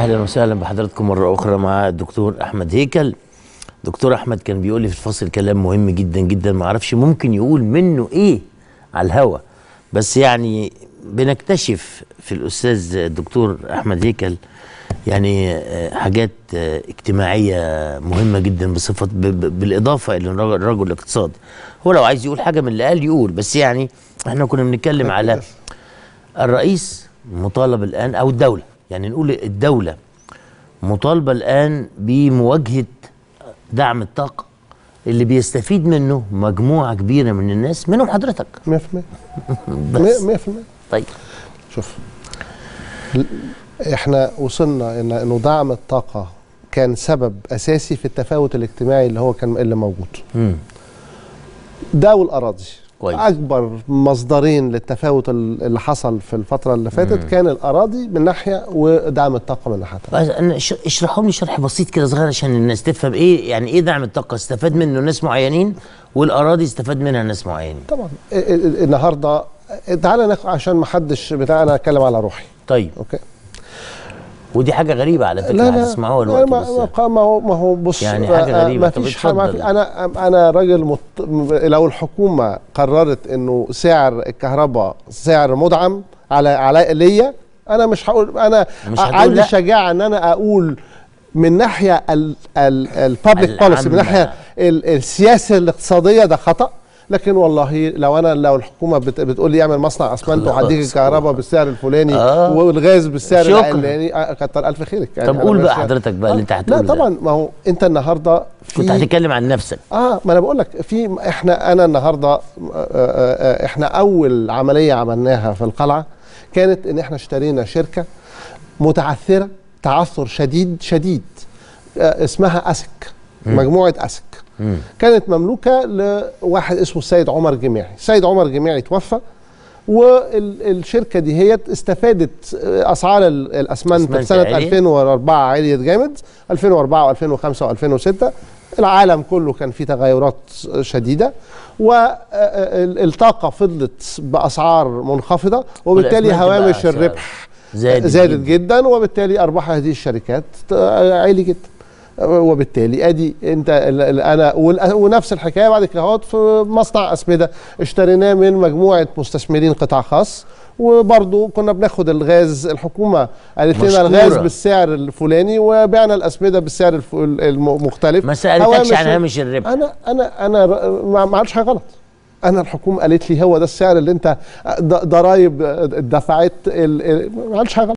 اهلا وسهلا بحضراتكم مره اخرى مع الدكتور احمد هيكل دكتور احمد كان بيقول لي في الفصل كلام مهم جدا جدا ما اعرفش ممكن يقول منه ايه على الهوا بس يعني بنكتشف في الاستاذ الدكتور احمد هيكل يعني آه، حاجات آه، اجتماعيه مهمه جدا بصفه ب- ب- بالاضافه الى الرجل رجل الاقتصاد هو لو عايز يقول حاجه من اللي قال يقول بس يعني احنا كنا بنتكلم على الرئيس مطالب الان او الدوله يعني نقول الدوله مطالبه الان بمواجهه دعم الطاقه اللي بيستفيد منه مجموعه كبيره من الناس منهم حضرتك 100% بس 100% طيب شوف ل- احنا وصلنا ان انه دعم الطاقه كان سبب اساسي في التفاوت الاجتماعي اللي هو كان اللي موجود مم. ده والاراضي كويس. اكبر مصدرين للتفاوت ال- اللي حصل في الفتره اللي فاتت كان الاراضي من ناحيه ودعم الطاقه من ناحيه تانية. بس أنا ش- اشرحوا لي شرح بسيط كده صغير عشان الناس تفهم ايه يعني ايه دعم الطاقه استفاد منه ناس معينين والاراضي استفاد منها ناس معينين طبعا ال- ال- النهارده تعالى ناخد عشان ما حدش بتاع انا اتكلم على روحي طيب اوكي ودي حاجه غريبه على فكره هتسمعوها لا دلوقتي ما, بس ما, ما هو ما هو بص يعني حاجة آه، غريبة. ما طب فيش حاجة ما اتفضل. في انا انا راجل مط... م- لو الحكومه قررت انه سعر الكهرباء سعر مدعم على على ليا انا مش هقول انا مش هتقول عندي لا. شجاعه ان انا اقول من ناحيه البابليك بوليسي من العامة. ناحيه ال- السياسه الاقتصاديه ده خطا لكن والله لو انا لو الحكومه بت بتقول لي اعمل مصنع اسمنت خلاص. وهديك الكهرباء بالسعر الفلاني آه. والغاز بالسعر شكرا. العلاني آه، كتر الف خيرك يعني طب أنا قول بس بقى يعني- حضرتك بقى اللي انت آه، هتقوله لا ده. طبعا ما هو انت النهارده في كنت هتتكلم عن نفسك اه ما انا بقول لك في احنا انا النهارده آه، آه، آه، احنا اول عمليه عملناها في القلعه كانت ان احنا اشترينا شركه متعثره تعثر شديد شديد آه، اسمها اسك مجموعه اسك مم. كانت مملوكه لواحد اسمه السيد عمر جميعي السيد عمر جميعي توفى والشركه دي هي استفادت آه، اسعار ال- الاسمنت أسمنت في سنه عالية. 2004 عليت جامد 2004 و2005 و2006 العالم كله كان فيه تغيرات شديده والطاقه فضلت باسعار منخفضه وبالتالي والأسمنت بقى هوامش أسعار الربح زادت زادت جداً. جدا وبالتالي ارباح هذه الشركات عالي جدا وبالتالي ادي انت ال- ال- انا والأ- ونفس الحكايه بعد كده اهوت في مصنع اسمده اشتريناه من مجموعه مستثمرين قطاع خاص وبرضه كنا بناخد الغاز الحكومه قالت لنا مشكورة. الغاز بالسعر الفلاني وبعنا الاسمده بالسعر الف- المختلف ما سالتكش هوامش عن ال- هامش الربح انا انا انا ر- ما ما عملتش حاجه غلط انا الحكومه قالت لي هو ده السعر اللي انت ض- ضرايب دفعت ال- ال- ما عملتش حاجه غلط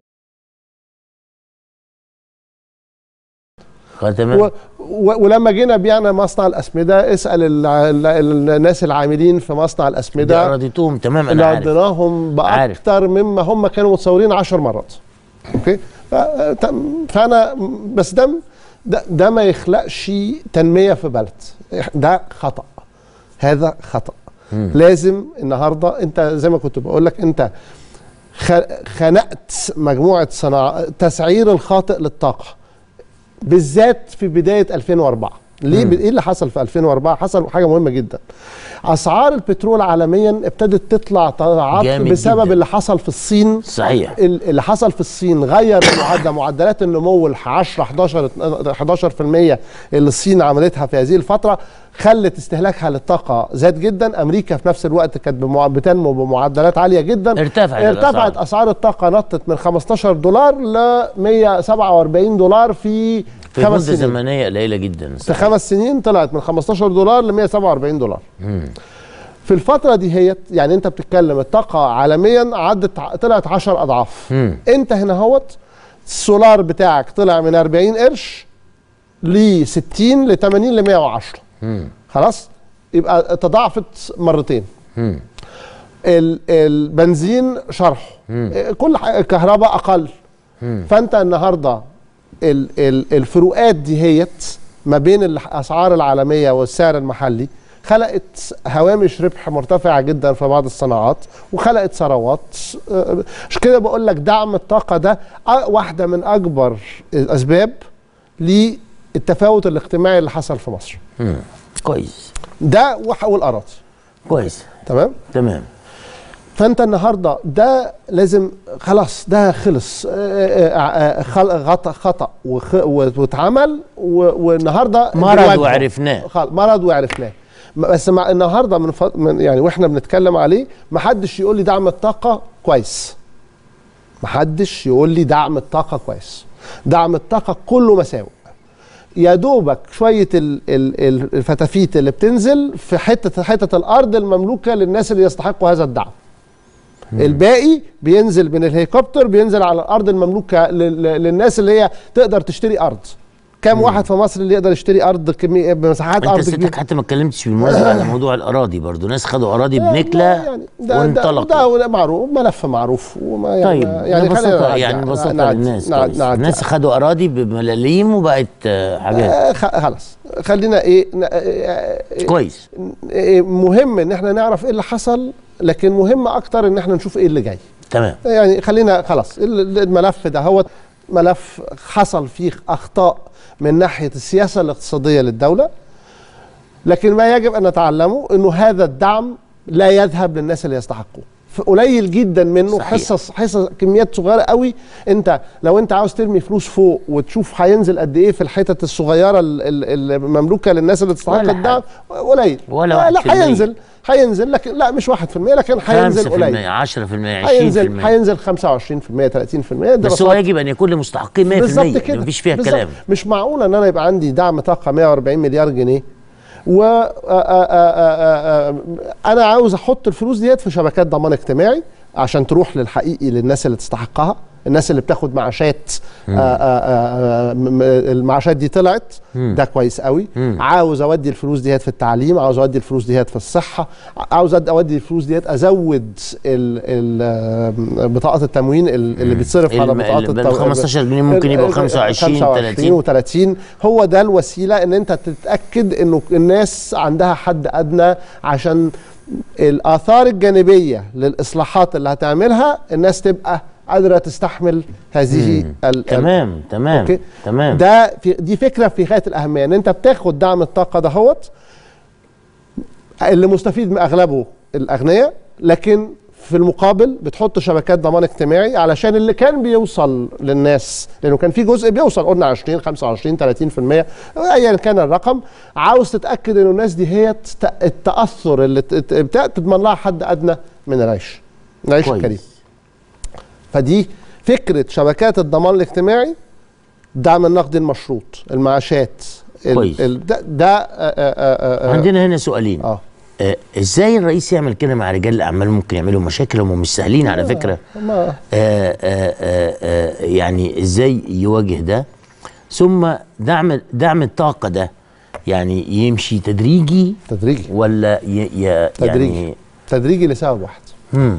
آه، تمام و و ولما جينا بيعنا مصنع الاسمده اسال ال- ال- ال- الناس العاملين في مصنع ده الاسمده رضيتهم تمام اللي انا عارف قضيناهم عارف. باكتر مما هم كانوا متصورين عشر مرات اوكي ف- ت- فانا بس ده ده, ده ما يخلقش تنميه في بلد ده خطا هذا خطا لازم النهارده انت زي ما كنت بقول لك انت خ- خنقت مجموعه صناعه تسعير الخاطئ للطاقه بالذات في بدايه 2004 ليه ب... ايه اللي حصل في 2004 حصل حاجه مهمه جدا اسعار البترول عالميا ابتدت تطلع طلعات جامد بسبب جداً. اللي حصل في الصين صحيح ال- اللي حصل في الصين غير المعدل معدلات النمو ال 10 11 11% اللي الصين عملتها في هذه الفتره خلت استهلاكها للطاقه زاد جدا امريكا في نفس الوقت كانت بمع- بتنمو بمعدلات عاليه جدا ارتفعت ارتفعت الأسعار. اسعار الطاقه نطت من 15 دولار ل 147 دولار في في خمس مده سنين زمنيه قليله جدا في خمس سنين طلعت من 15 دولار ل 147 دولار في الفترة دي هي يعني انت بتتكلم الطاقة عالميا عدت طلعت 10 اضعاف مم. انت هنا هوت السولار بتاعك طلع من 40 قرش ل 60 ل 80 ل 110 مم. خلاص يبقى تضاعفت مرتين مم. ال- البنزين شرحه اه، كل حاجة الكهرباء اقل فانت النهارده ال- ال- الفروقات دي هيت ما بين الاسعار العالميه والسعر المحلي خلقت هوامش ربح مرتفعه جدا في بعض الصناعات وخلقت ثروات اه، عشان كده بقول لك دعم الطاقه ده اه، واحده من اكبر الاسباب للتفاوت الاجتماعي اللي حصل في مصر مم. كويس ده وح- والاراضي كويس تمام تمام فانت النهارده ده لازم خلاص ده خلص آه، آه، آه، خل- غط- خطا وخ- و- واتعمل و- والنهارده مرض بنواجهه. وعرفناه. خل- مرض وعرفناه م- بس مع النهارده من, ف... من يعني واحنا بنتكلم عليه ما حدش يقول لي دعم الطاقه كويس ما حدش يقول لي دعم الطاقه كويس دعم الطاقه كله مساوئ يا دوبك شويه ال- ال- ال- الفتافيت اللي بتنزل في حته حته الارض المملوكه للناس اللي يستحقوا هذا الدعم الباقي بينزل من الهليكوبتر بينزل على الارض المملوكه لل- للناس اللي هي تقدر تشتري ارض كام واحد في مصر اللي يقدر يشتري ارض كمية بمساحات انت ارض سيادتك كبيره حتى ما اتكلمتش بالمناسبه على موضوع اراضي برضو ناس خدوا اراضي لا، بنكله يعني ده ده, وانطلقوا ده, وده معروف ملف معروف وما يعني طيب يعني يعني خلينا ببساطه نعدي- يعني ببساطه نعدي- للناس نعدي- كويس. نعدي- الناس خدوا اراضي بملاليم وبقت آه، حاجات آه، خ- خلاص خلينا ايه ن- آه، آه، كويس آه، مهم ان احنا نعرف ايه اللي حصل لكن مهم اكتر ان احنا نشوف ايه اللي جاي تمام يعني خلينا خلاص ال- الملف ده هو ملف حصل فيه اخطاء من ناحيه السياسه الاقتصاديه للدوله لكن ما يجب ان نتعلمه انه هذا الدعم لا يذهب للناس اللي يستحقوه ف- قليل جدا منه صحيح. حصص حصص كميات صغيره قوي انت لو انت عاوز ترمي فلوس فوق وتشوف هينزل قد ايه في الحتت الصغيره ال- ال- المملوكه للناس اللي تستحق ولا الدعم قليل ولا لا, واحد لا في المية. هينزل هينزل لكن لا مش 1% لكن هينزل 5% قليل 10% 20% هينزل هينزل 25% 30% بس هو يجب ان يكون لمستحقين 100% بالظبط كده مفيش فيها بالظبط. كلام مش معقول ان انا يبقى عندي دعم طاقه 140 مليار جنيه و آ- آ- آ- آ- آ- انا عاوز احط الفلوس ديت في شبكات ضمان اجتماعي عشان تروح للحقيقي للناس اللي تستحقها الناس اللي بتاخد معاشات آ- آ- آ- م- م- المعاشات دي طلعت ده كويس قوي عاوز اودي الفلوس ديت في التعليم عاوز اودي الفلوس ديت في الصحه عاوز أد- اودي الفلوس ديت ازود ال- ال- بطاقات التموين ال- اللي بتصرف على الم- بطاقات ال- التو- 15 جنيه ممكن يبقوا 25 30 و30 هو ده الوسيله ان انت تتاكد انه الناس عندها حد ادنى عشان الاثار الجانبيه للاصلاحات اللي هتعملها الناس تبقى قادره تستحمل هذه ال- ال- تمام تمام أوكي؟ تمام ده في دي فكره في غايه الاهميه ان انت بتاخد دعم الطاقه دهوت اللي مستفيد من اغلبه الاغنياء لكن في المقابل بتحط شبكات ضمان اجتماعي علشان اللي كان بيوصل للناس لانه كان في جزء بيوصل قلنا 20 25 30% ايا كان الرقم عاوز تتاكد انه الناس دي هي تت- التاثر اللي ت- ت- بتا- تضمن لها حد ادنى من العيش العيش الكريم كويس فدي فكره شبكات الضمان الاجتماعي الدعم النقدي المشروط المعاشات ال- كويس. ال- ده, ده آه، آه، آه، آه، عندنا هنا سؤالين اه آه ازاي الرئيس يعمل كده مع رجال الاعمال ممكن يعملوا مشاكل هم مش سهلين على فكره ما آه آه آه آه يعني ازاي يواجه ده ثم دعم دعم الطاقه ده يعني يمشي تدريجي تدريجي ولا ي ي تدريجي. يعني تدريجي لسبب واحد مم.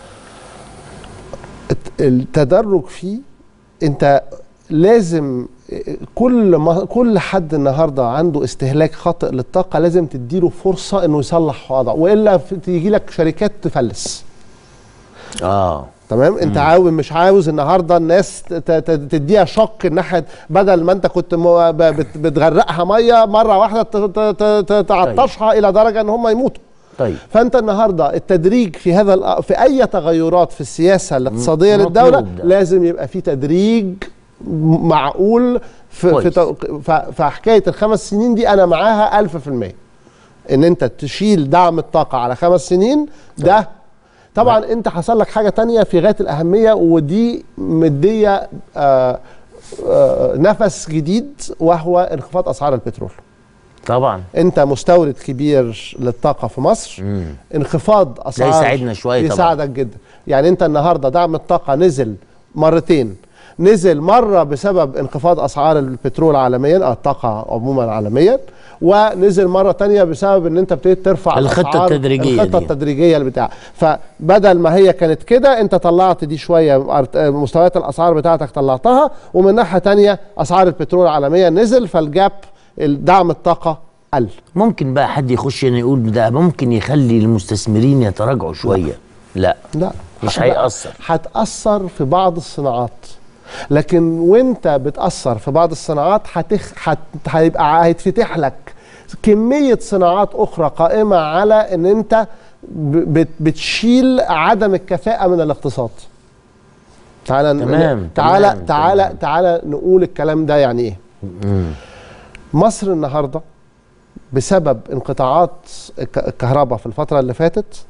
الت- التدرج فيه انت لازم كل ما كل حد النهارده عنده استهلاك خاطئ للطاقه لازم تديله فرصه انه يصلح وضعه والا تيجي لك شركات تفلس اه تمام انت عاوز مش عاوز النهارده الناس ت- ت- تديها شق الناحيه بدل ما انت كنت مو- ب- بت- بتغرقها ميه مره واحده ت- ت- ت- ت- تعطشها الى درجه ان هم يموتوا طيب فانت النهارده التدريج في هذا الأ- في اي تغيرات في السياسه الاقتصاديه مطلوب للدوله ده. لازم يبقى في تدريج م- معقول في في, كويس. تو- ف- فحكايه الخمس سنين دي انا معاها ألف في المية ان انت تشيل دعم الطاقه على خمس سنين ده طبعا انت حصل لك حاجه تانية في غايه الاهميه ودي مديه آه آه نفس جديد وهو انخفاض اسعار البترول طبعا انت مستورد كبير للطاقه في مصر مم. انخفاض اسعار يساعدنا شوية طبعاً. يساعدك جدا يعني انت النهارده دعم الطاقه نزل مرتين نزل مره بسبب انخفاض اسعار البترول عالميا او الطاقه عموما عالميا ونزل مره تانية بسبب ان انت ابتديت ترفع الخطة الأسعار- التدريجية الخطه دي. التدريجيه اللي بتاع فبدل ما هي كانت كده انت طلعت دي شويه أرت- مستويات الاسعار بتاعتك طلعتها ومن ناحيه تانية اسعار البترول عالميا نزل فالجاب دعم الطاقه قل ممكن بقى حد يخش هنا يقول ده ممكن يخلي المستثمرين يتراجعوا شويه لا لا مش لا. هيأثر. هتأثر في بعض الصناعات لكن وانت بتأثر في بعض الصناعات هتخ... هت... هيبقى هيتفتح لك كمية صناعات أخرى قائمة على إن أنت ب- بت- بتشيل عدم الكفاءه من الاقتصاد تعالى ن- تمام، تعالى تمام، تعالى تمام. تعالى نقول الكلام ده يعني ايه مصر النهارده بسبب انقطاعات الك- الكهرباء في الفتره اللي فاتت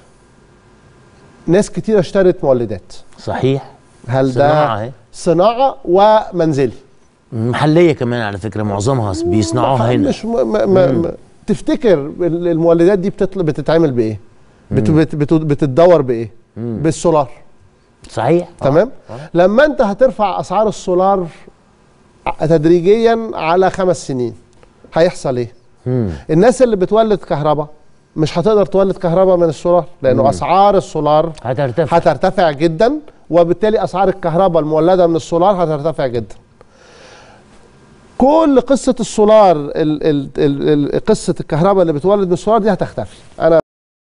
ناس كتير اشترت مولدات صحيح هل صناعة ده اهي. صناعه ومنزلي محليه كمان على فكره معظمها بيصنعوها هنا مش م م م م تفتكر ال- المولدات دي بتطل بتتعمل بايه بت بت بت بتتدور بايه بالسولار صحيح آه. تمام لما انت هترفع اسعار السولار ع- تدريجيا على خمس سنين هيحصل ايه مم. الناس اللي بتولد كهرباء مش هتقدر تولد كهرباء من السولار لانه اسعار السولار هترتفع هترتفع جدا وبالتالي اسعار الكهرباء المولده من السولار هترتفع جدا كل قصه السولار ال ال ال ال قصه الكهرباء اللي بتولد من السولار دي هتختفي انا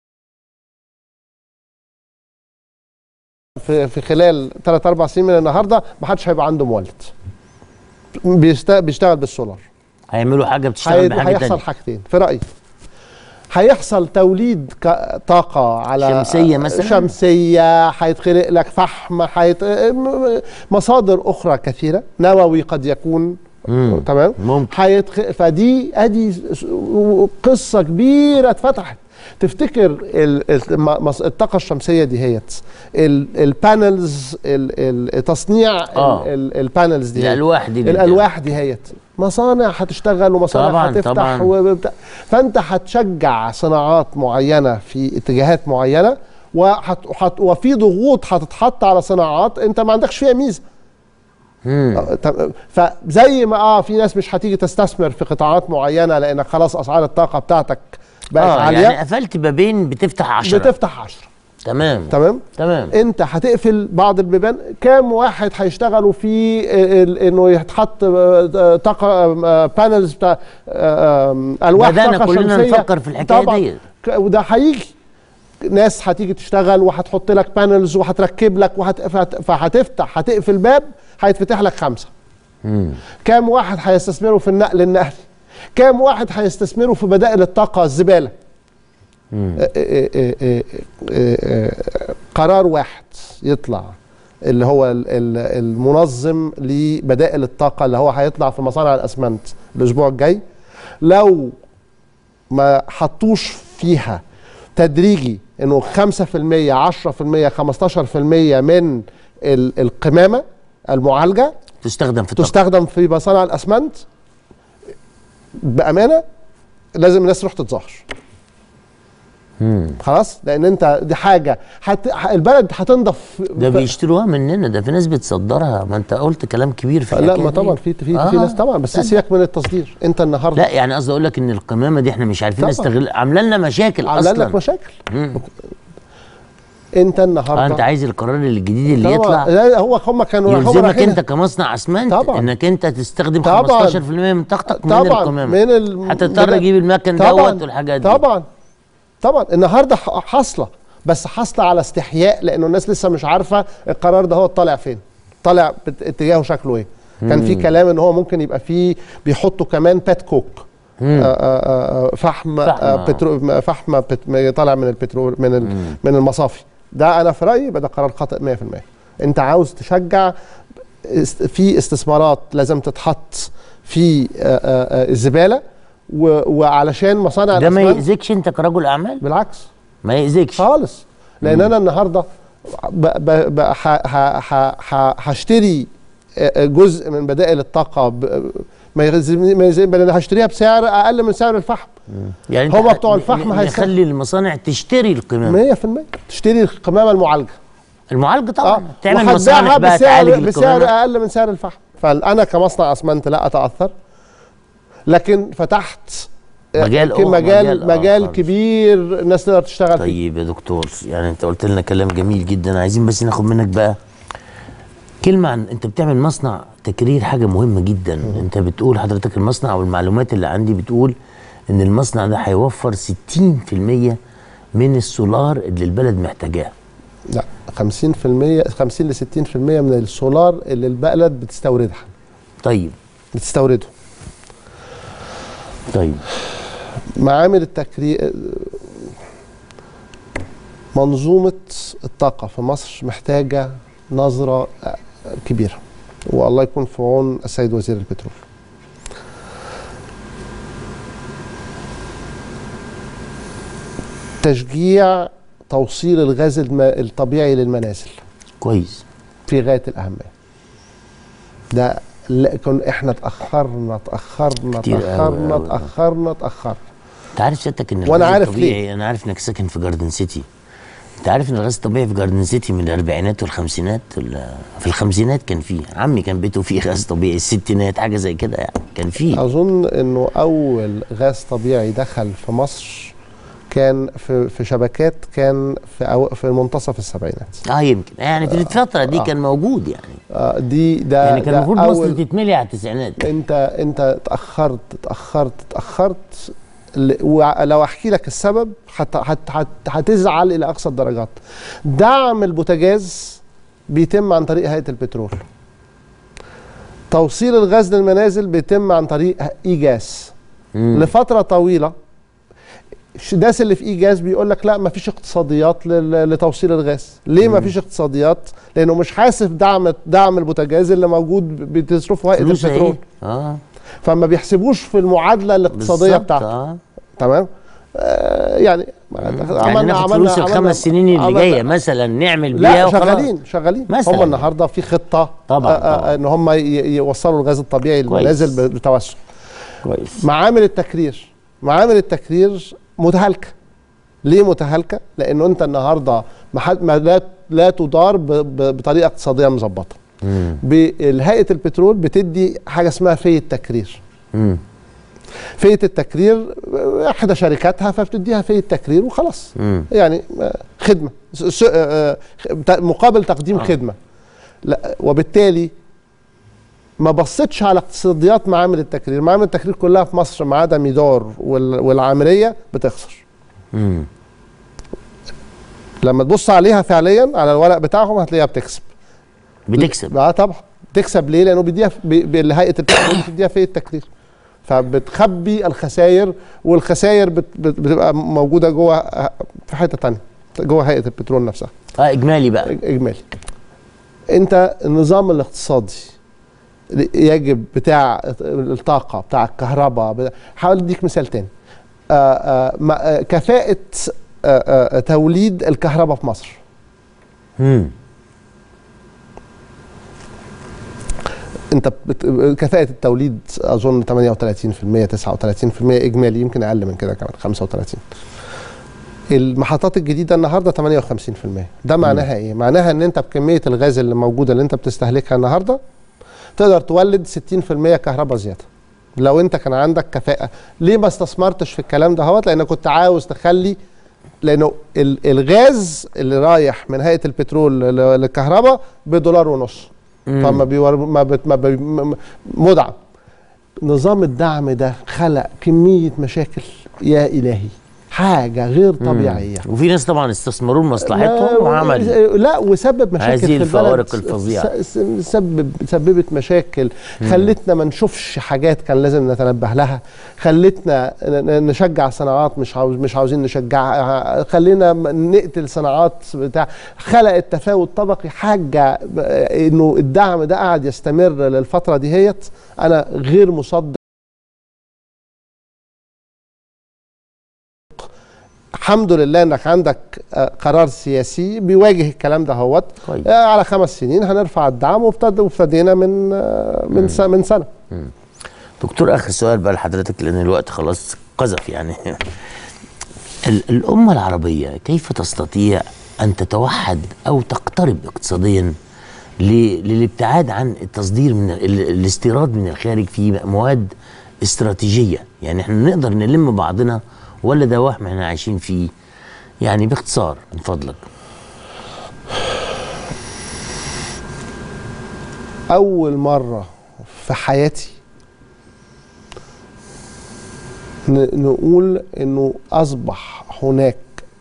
في في خلال 3 4 سنين من النهارده ما حدش هيبقى عنده مولد بيست- بيشتغل بالسولار هيعملوا حاجه بتشتغل هي- بحاجه هيحصل تانية حاجتين في رايي هيحصل توليد ك- طاقه على شمسية مثلاً؟ شمسيه هيتخلق لك فحم هيت... م- مصادر اخرى كثيره نووي قد يكون مم. تمام ممكن هيتخ... فدي ادي س- قصه كبيره اتفتحت تفتكر ال- ال- م- مص- الطاقه الشمسيه دي هيت ال- البانلز ال- ال- تصنيع آه. ال- ال- البانلز دي هيت. الالواح دي اللي الالواح دي هيت مصانع هتشتغل ومصانع طبعاً، هتفتح طبعاً. وبتاع. فانت هتشجع صناعات معينه في اتجاهات معينه وحت... وحت... وفي ضغوط هتتحط على صناعات انت ما عندكش فيها ميزه مم. آه، تم- فزي ما اه في ناس مش هتيجي تستثمر في قطاعات معينه لانك خلاص اسعار الطاقه بتاعتك بقت اه عاليه يعني قفلت بابين بتفتح عشرة بتفتح 10 تمام تمام تمام انت هتقفل بعض البيبان كام واحد هيشتغلوا في ال- انه يتحط آه، طاقه بانلز بتاع آه، آم، الواح بدأنا طاقه كلنا شمسيه نفكر في الحكاية طبعاً. دي. ك- وده هيجي ناس هتيجي تشتغل وهتحط لك بانلز وهتركب لك وهت... فهت- فهتفتح هتقفل باب هيتفتح لك خمسه مم. كام واحد هيستثمروا في النقل النقلي كام واحد هيستثمروا في بدائل الطاقه الزباله مم. آه، آه، آه، آه، آه، آه، قرار واحد يطلع اللي هو ال- ال- المنظم لبدائل الطاقه اللي هو هيطلع في مصانع الاسمنت الاسبوع الجاي لو ما حطوش فيها تدريجي انه 5% 10% 15% من ال- القمامه المعالجه تستخدم في الطاقة تستخدم في مصانع الاسمنت بامانه لازم الناس تروح تتظاهر مم. خلاص لان انت دي حاجه حت... ح- البلد هتنضف ده ف- بيشتروها مننا ده في ناس بتصدرها ما انت قلت كلام كبير في لا الحكاية ما دي. طبعا في في, في آه. ناس طبعا بس سيبك من التصدير انت النهارده لا يعني قصدي اقول لك ان القمامه دي احنا مش عارفين طبعاً. نستغل عامله لنا مشاكل عامله اصلا لك مشاكل مم. انت اه النهارده انت عايز القرار الجديد اللي طبعاً. يطلع لا هو هم كانوا هم يلزمك رايحين- انت كمصنع اسمنت طبعاً. انك انت تستخدم طبعاً. 15% من طاقتك من طبعا القمامه من ال... هتضطر من- تجيب المكن طبعاً. دوت والحاجات دي طبعا طبعا النهارده ح- حاصله بس حاصله على استحياء لانه الناس لسه مش عارفه القرار ده هو طالع فين طالع بت- اتجاهه شكله ايه كان في كلام ان هو ممكن يبقى فيه بيحطوا كمان بات كوك آه، آه، آه، فحم فحم، آه، آه. بترو فحم بت- طالع من البترول من ال- من المصافي ده انا في رايي يبقى ده قرار خاطئ 100% انت عاوز تشجع است- في استثمارات لازم تتحط في آه، آه، آه، الزباله و- وعلشان مصانع ده ما الأسمنت- يأذكش انت كرجل اعمال بالعكس ما يأذكش خالص لان انا النهارده ب- ب- ب- ح- ح- ح- ح- هشتري آه، جزء من بدائل الطاقه ب- ما يغزمني ما يغزمني بل انا هشتريها بسعر اقل من سعر الفحم يعني هما انت بتوع ن- الفحم ن- هيست- نخلي المصانع تشتري القمامه 100% تشتري القمامه المعالجه المعالجه طبعا اه تعمل وهتبيعها مصانع بقى بسعر تعالج بسعر القمامه اقل من سعر الفحم فانا كمصنع اسمنت لا اتاثر لكن فتحت آه، مجال يمكن آه، مجال مجال مجال, آه مجال خالص. كبير الناس تقدر تشتغل فيه طيب يا دكتور يعني انت قلت لنا كلام جميل جدا عايزين بس ناخد منك بقى كلمة عن انت بتعمل مصنع تكرير حاجة مهمة جدا انت بتقول حضرتك المصنع والمعلومات اللي عندي بتقول ان المصنع ده هيوفر 60% من السولار اللي البلد محتاجاه لا 50% 50 ل 60% من السولار اللي البلد بتستوردها طيب بتستورده طيب معامل التكرير منظومه الطاقه في مصر محتاجه نظره آه، كبيره والله يكون في عون السيد وزير البترول تشجيع توصيل الغاز الم- الطبيعي للمنازل كويس في غايه الاهميه ده لا كن احنا اتاخرنا اتاخرنا كتير أوي اتاخرنا أوي. اتاخرنا اتاخرنا انت عارف سيادتك ان وأنا الغاز عارف الطبيعي انا عارف انك ساكن في جاردن سيتي انت عارف ان الغاز الطبيعي في جاردن سيتي من الاربعينات والخمسينات ولا في الخمسينات كان فيه عمي كان بيته فيه غاز طبيعي الستينات حاجه زي كده يعني كان فيه اظن انه اول غاز طبيعي دخل في مصر كان في في شبكات كان في أو في منتصف السبعينات اه يمكن يعني في الفتره دي آه. كان موجود يعني آه، دي ده يعني كان ده المفروض مصر أول تتملي على التسعينات انت انت اتاخرت اتاخرت اتاخرت ل- ولو احكي لك السبب حت حت حت هتزعل الى اقصى الدرجات دعم البوتاجاز بيتم عن طريق هيئه البترول توصيل الغاز للمنازل بيتم عن طريق ايجاز مم. لفتره طويله ش- الناس اللي في ايجاز بيقول لك لا ما فيش اقتصاديات لل- لتوصيل الغاز ليه ما فيش اقتصاديات لانه مش حاسب دعم دعم البوتاجاز اللي موجود بتصرفه هيئه فلوسها البترول ايه اه فما بيحسبوش في المعادله الاقتصاديه بالظبط، بتاعته اه تمام آه يعني يعني ناخد فلوس الخمس سنين اللي عملنا- جايه مثلا نعمل بيها لا وخلاص. شغالين شغالين مثلاً. هم النهارده في خطه طبعاً، آه، آه، طبعاً. ان هم ي- يوصلوا الغاز الطبيعي كويس. للمنازل ب- بتوسع كويس معامل التكرير معامل التكرير متهالكه ليه متهالكه لانه انت النهارده ما حد- ما لا لا تدار ب- ب- بطريقه اقتصاديه مظبطه مم. هيئه البترول بتدي حاجه اسمها في التكرير مم. فئه التكرير احدى شركاتها فبتديها فئه تكرير وخلاص مم. يعني آه، خدمه س- س- آه، آه، مقابل تقديم آه. خدمه لا وبالتالي ما بصتش على اقتصاديات معامل التكرير معامل التكرير كلها في مصر ما عدا ميدار وال- والعامريه بتخسر مم. لما تبص عليها فعليا على الورق بتاعهم هتلاقيها بتكسب بتكسب اه طبعا تكسب ليه لانه بيديها ب- ب- هيئه البترول بتديها فئه تكرير فبتخبي الخسائر والخسائر بت بت بتبقى موجوده جوه في حته تانية جوه هيئه البترول نفسها اه اجمالي بقى إج- اجمالي انت النظام الاقتصادي يجب بتاع الطاقه بتاع الكهرباء بتاع- هحاول اديك مثال تاني آه، آه، ما- آه، كفاءه آه، آه، توليد الكهرباء في مصر مم. انت بت... كفاءة التوليد اظن 38% 39% اجمالي يمكن اقل من كده كمان 35 المحطات الجديدة النهارده 58% ده معناها ايه؟ معناها ان انت بكمية الغاز اللي موجودة اللي انت بتستهلكها النهارده تقدر تولد 60% كهرباء زيادة لو انت كان عندك كفاءة ليه ما استثمرتش في الكلام ده هوت لان كنت عاوز تخلي لانه ال- الغاز اللي رايح من هيئة البترول ل- للكهرباء بدولار ونص فما بيور ما, بت... ما بي... م- م- مدعم نظام الدعم ده خلق كمية مشاكل يا إلهي حاجة غير طبيعية وفي ناس طبعا استثمروا مصلحتهم لا، وعمل لا وسبب مشاكل هذه في البلد الفوارق الفظيعة. س- س- سبب سببت مشاكل خلتنا ما نشوفش حاجات كان لازم نتنبه لها خلتنا ن- ن- نشجع صناعات مش عاوز مش عاوزين نشجعها خلينا م- نقتل صناعات بتاع خلق التفاوت طبقي حاجه ب- انه الدعم ده قاعد يستمر للفتره دي هيت انا غير مصدق الحمد لله انك عندك آه، قرار سياسي بيواجه الكلام ده هوت كويس. آه، على خمس سنين هنرفع الدعم وابتد- وابتدينا من آه، من س- من سنه دكتور اخر سؤال بقى لحضرتك لان الوقت خلاص قذف يعني ال- الامه العربيه كيف تستطيع ان تتوحد او تقترب اقتصاديا ل- للابتعاد عن التصدير من ال- الاستيراد من الخارج في مواد استراتيجيه يعني احنا نقدر نلم بعضنا ولا ده وهم احنا عايشين فيه يعني باختصار من فضلك اول مره في حياتي ن- نقول انه اصبح هناك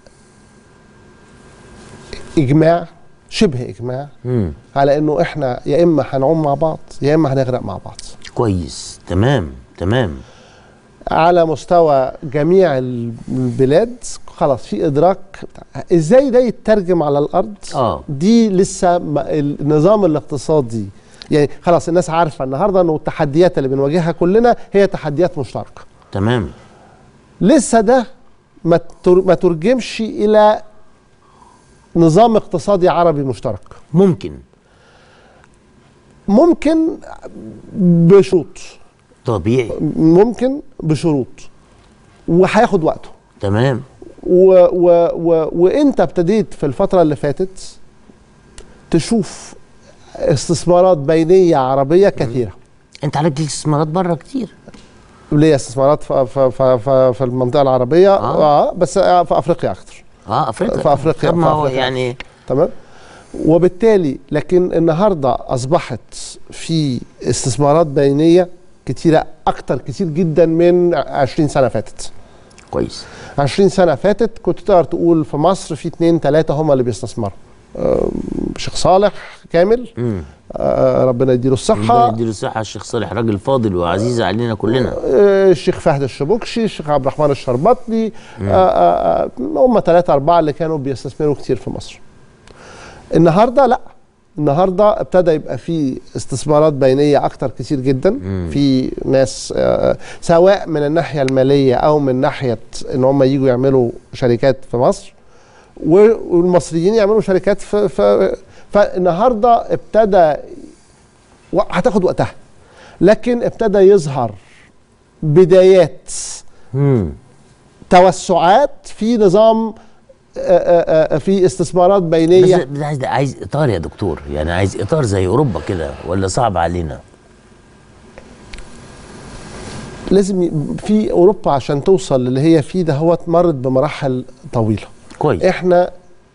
اجماع شبه اجماع مم. على انه احنا يا اما هنعوم مع بعض يا اما هنغرق مع بعض كويس تمام تمام على مستوى جميع البلاد خلاص في ادراك ازاي ده يترجم على الارض آه. دي لسه ما- النظام الاقتصادي يعني خلاص الناس عارفه النهارده انه التحديات اللي بنواجهها كلنا هي تحديات مشتركه تمام لسه ده ما تر- ما ترجمش الى نظام اقتصادي عربي مشترك ممكن ممكن بشروط طبيعي ممكن بشروط وهياخد وقته تمام و و و وانت ابتديت في الفتره اللي فاتت تشوف استثمارات بينيه عربيه كثيره انت عليك استثمارات بره كتير ليه استثمارات في, في, في, في, في المنطقه العربيه آه. اه بس آه في افريقيا اكتر اه افريقيا في أفريقيا، طب ما في هو أفريقيا. يعني تمام وبالتالي لكن النهارده اصبحت في استثمارات بينيه كتيره اكتر كتير جدا من 20 سنه فاتت كويس 20 سنه فاتت كنت تقدر تقول في مصر في اتنين تلاته هم اللي بيستثمروا آه، شيخ صالح كامل امم آه، ربنا يديله ربنا الصحه يديله الصحه الشيخ صالح راجل فاضل وعزيز علينا كلنا آه، الشيخ فهد الشبوكشي الشيخ عبد الرحمن الشربطلي آه، آه، آه، هم ثلاثة أربعة اللي كانوا بيستثمروا كتير في مصر النهاردة لا النهاردة ابتدى يبقى في استثمارات بينية أكتر كتير جدا في ناس آه، سواء من الناحية المالية أو من ناحية إن هم يجوا يعملوا شركات في مصر و- والمصريين يعملوا شركات في, في فالنهارده ابتدى و- هتاخد وقتها لكن ابتدى يظهر بدايات امم توسعات في نظام آه، آه، آه، في استثمارات بس بينيه بس عايز عايز اطار يا دكتور يعني عايز اطار زي اوروبا كده ولا صعب علينا لازم ي- في اوروبا عشان توصل للي هي فيه ده هو مرت بمراحل طويله كويس احنا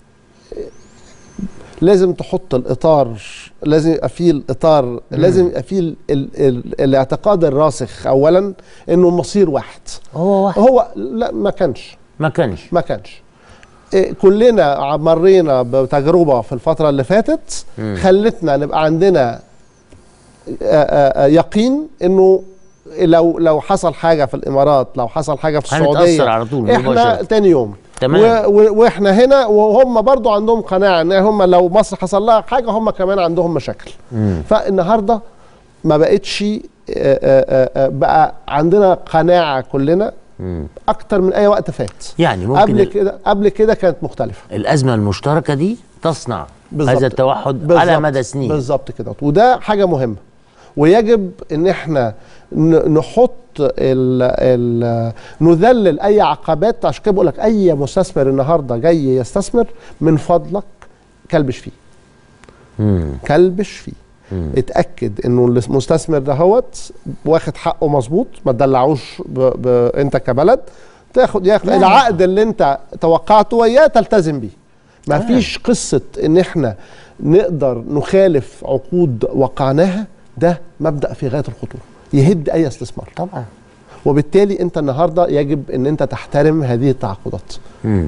لازم تحط الاطار لازم يبقى فيه الاطار لازم يبقى فيه ال ال ال الاعتقاد الراسخ اولا انه المصير واحد هو واحد هو لا ما كانش ما كانش ما كانش إيه، كلنا مرينا بتجربه في الفتره اللي فاتت خلتنا نبقى عندنا آه، آه، آه، يقين انه لو لو حصل حاجه في الامارات لو حصل حاجه في هنتأثر السعوديه على طول احنا مباشرة. تاني يوم تمام. و و واحنا هنا وهم برضو عندهم قناعه ان هم لو مصر حصل لها حاجه هم كمان عندهم مشاكل فالنهارده ما بقتش آه، آه، آه، بقى عندنا قناعه كلنا اكتر من اي وقت فات يعني ممكن قبل ال- كده قبل كده كانت مختلفه الازمه المشتركه دي تصنع بالظبط. هذا التوحد بالظبط. على مدى سنين بالظبط كده وده حاجه مهمه ويجب ان احنا ن- نحط ال ال نذلل اي عقبات عشان كده بقول لك اي مستثمر النهارده جاي يستثمر من فضلك كلبش فيه مم. كلبش فيه اتاكد انه المستثمر دهوت واخد حقه مظبوط ما تدلعوش ب... ب... انت كبلد تاخد ياخد لا، لا. العقد اللي انت توقعته وياه تلتزم بيه ما فيش قصه ان احنا نقدر نخالف عقود وقعناها ده مبدا في غايه الخطوره يهد اي استثمار طبعا وبالتالي انت النهارده يجب ان انت تحترم هذه التعاقدات مم.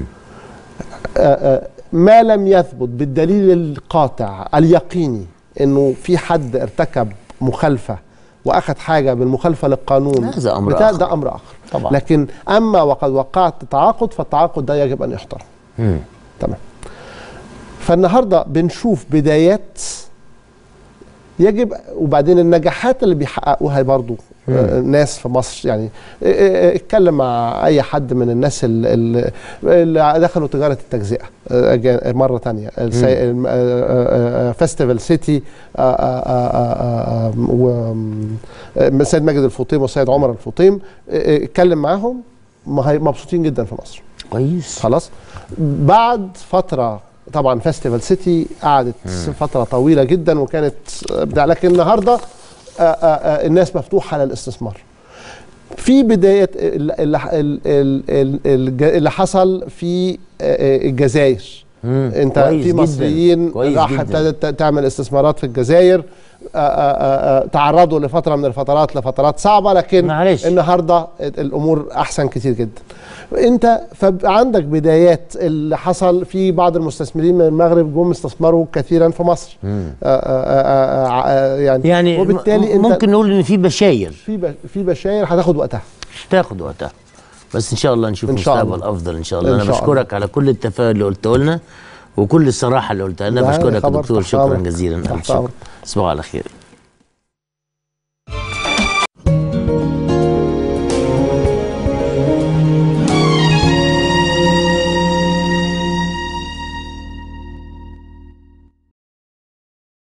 ما لم يثبت بالدليل القاطع اليقيني انه في حد ارتكب مخالفه واخذ حاجه بالمخالفه للقانون هذا أمر بتاع- آخر. ده امر اخر طبعا. لكن اما وقد وقعت تعاقد فالتعاقد ده يجب ان يحترم مم. تمام فالنهارده بنشوف بدايات يجب وبعدين النجاحات اللي بيحققوها برضو آه، ناس في مصر يعني آه، آه، اتكلم مع اي حد من الناس ال- ال- اللي دخلوا تجاره التجزئه آه، أجا- مره تانية السي- الم- آه، آه، آه، فيستيفال سيتي آه، آه، آه، آه، آه، و- آه، السيد ماجد الفطيم والسيد عمر الفطيم آه، آه، اتكلم معاهم ما هي- مبسوطين جدا في مصر كويس خلاص بعد فتره طبعا فيستيفال سيتي قعدت فتره طويله جدا وكانت بتاع لكن النهارده آه، آه، آه، الناس مفتوحه للاستثمار في بدايه اللي, اللي, اللي حصل في آه، آه، الجزائر مم. انت كويس في جداً. مصريين كويس راح جداً. ابتدت تعمل استثمارات في الجزائر آه، آه، آه، تعرضوا لفتره من الفترات لفترات صعبه لكن معلش. النهارده الامور احسن كتير جدا انت فعندك بدايات اللي حصل في بعض المستثمرين من المغرب جم استثمروا كثيرا في مصر آه، آه، آه، آه، آه، يعني يعني وبالتالي م- انت ممكن نقول ان في بشاير في ب- في بشاير هتاخد وقتها تاخد وقتها بس ان شاء الله نشوف إن شاء مستقبل الله. افضل ان شاء الله إن انا شاء بشكرك على كل التفاؤل اللي قلته لنا وكل الصراحه اللي قلتها لنا لا، بشكرك يا خبر دكتور تحت شكرا أمرك. جزيلا تحت ألف شكر أمرك. تصبحوا على خير